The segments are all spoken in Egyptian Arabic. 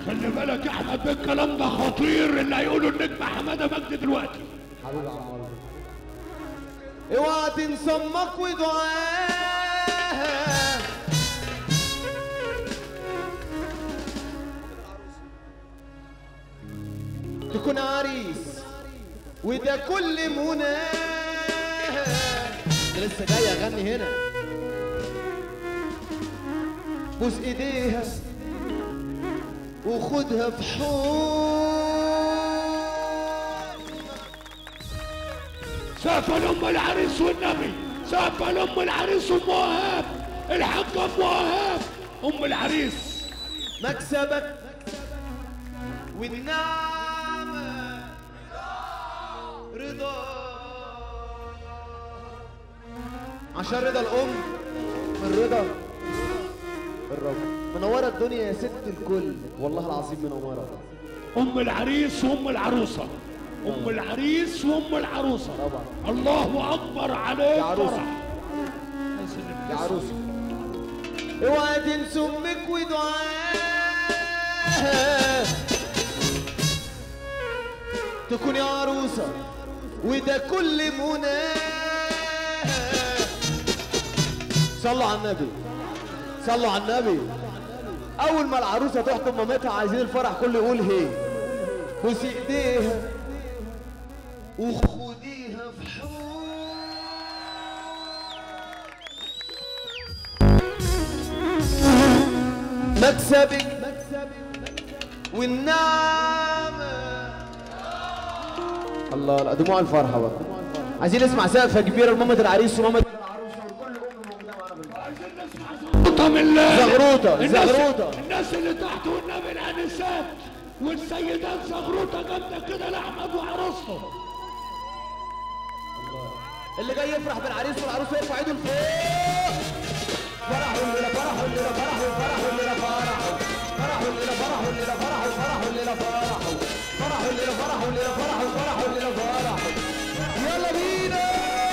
خلي بالك يا احمد بالكلام ده خطير اللي هيقوله النجم حماده مجدي دلوقتي حبيبي عمار اوعى تنسى امك ودعاها تكون عريس وده كل مناها ده لسه جاي اغني هنا بوس ايديها وخدها في حضن سقفة لأم العريس والنبي سقفة لأم العريس أم وهاب الحاجة أم وهاب أم العريس مكسبك والنعمة رضا عشان رضا الأم من رضا الرب منورة الدنيا يا ست الكل والله العظيم منورة أم العريس وأم العروسة أم العريس وأم العروسة طبعا الله أكبر عليك يا عروسة. فرح. يا عروسي اوعى تنسى امك ودعاها تكون يا عروسه وده كل مناها صلوا على النبي صلوا على النبي اول ما العروسه تحضن مامتها عايزين الفرح كله يقول هي بوسي ايديها وخديها في حضن مكسبك والنعمة الله لا دموع الفرحة بقى عايزين نسمع سقفة كبيرة لمامة العريس ومامة زغروطة من الله زغروطة، الناس- زغروطة. الناس اللي تحت والنبي الانسات والسيدات زغروطة جامدة كده لأحمد وعروسته اللي جاي يفرح بالعريس والعروس يرفع ايده لفوق فرح الليلة فرح الليلة فرح فرح الليلة فرح فرح الليلة فرح الليلة فرح فرح الليلة فرح فرح الليلة فرح الليلة فرح فرح الليلة فرح يلا بينا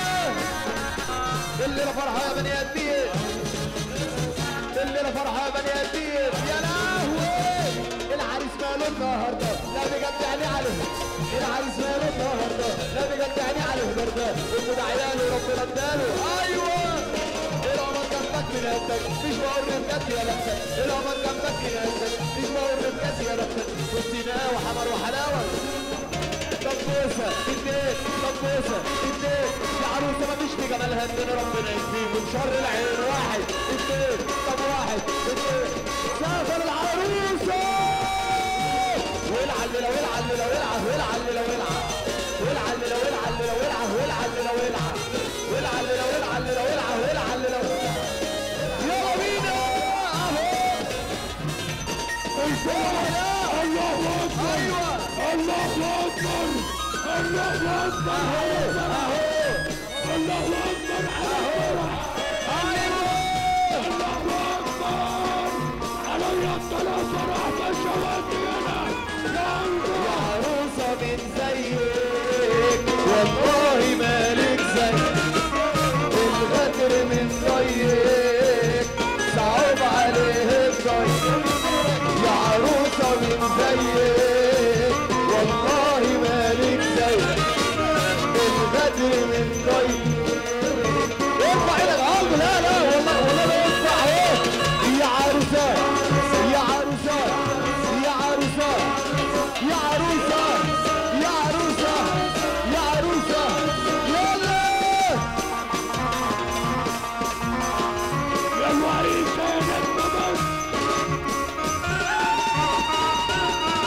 الليلة فرحة يا بني ادمين الليلة فرحة يا بني ادمين يا لهوي العريس ماله النهارده لا بجد يعني عليه العريس ماله النهارده لا بجد يعني عليه برده وخد عياله ربنا اداله ايوه القمر جنبك من قدك مش بقول بجد يا لفتك القمر جنبك من قدك مش بقول بجد يا لفتك والسيناء وحمر وحلاوه طبوسه اتنين طبوسه اتنين يا عروسه مفيش في جمالها ان ربنا يكفيه من شر العين واحد اتنين طب واحد اتنين سافر العروسه والعل لو العل لو العه والعل لو العه والعل لو العل لو العه والعل لو العه والعل لو العل لو العه والعل لو يلا بينا اهو الله أكبر ايوه الله أكبر الله أكبر اهو الله أكبر على الفرح ايوه الله أكبر علي الطلاق فرح بشواتي أنا يا الله يا عروسة من زيك والله مالك زيك الغدر من ضيق صعب عليه الضيق يا عروسة من زيك والله مالك زيك الغدر من ضيق ارفع ايدك عرض لا لا والله والله ما ينفع اهو يا عروسة يا عروسة يا عروسة يا عروسة يا عروسة يا عروسة يلا يا الوريثة يا نجمة بس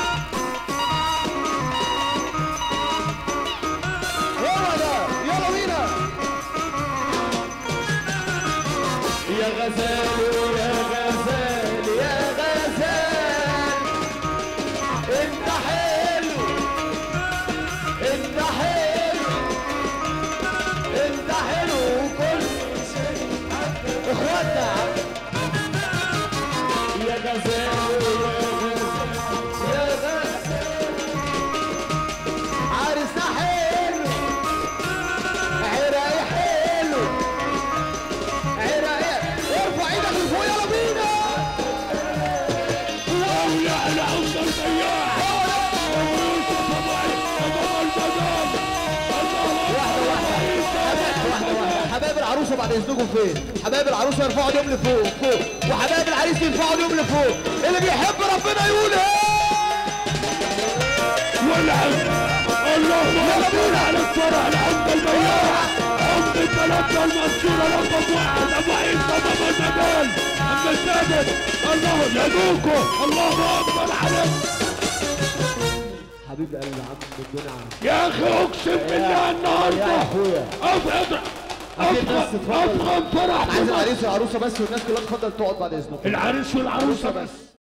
هو ده يلا بينا العروسه بعد اذنكم فين حبايب العروسه يرفعوا ايديهم لفوق فوق وحبايب العريس يرفعوا ايديهم لفوق اللي بيحب ربنا يقول ايه والعز اللهم اكبر على الفرح العمدة البياع عمدة بلدنا المنصورة رقم واحد ابو عيسى بابا جمال اما سادس الله يدوكو الله اكبر عليك حبيب قلبي عم الدنيا عم يا اخي اقسم بالله النهارده يا اخويا افضل عايزين الناس تتفضل. افضل فرح عايز العريس والعروسه بس والناس كلها تفضل تقعد بعد اذنكم العريس والعروسه بس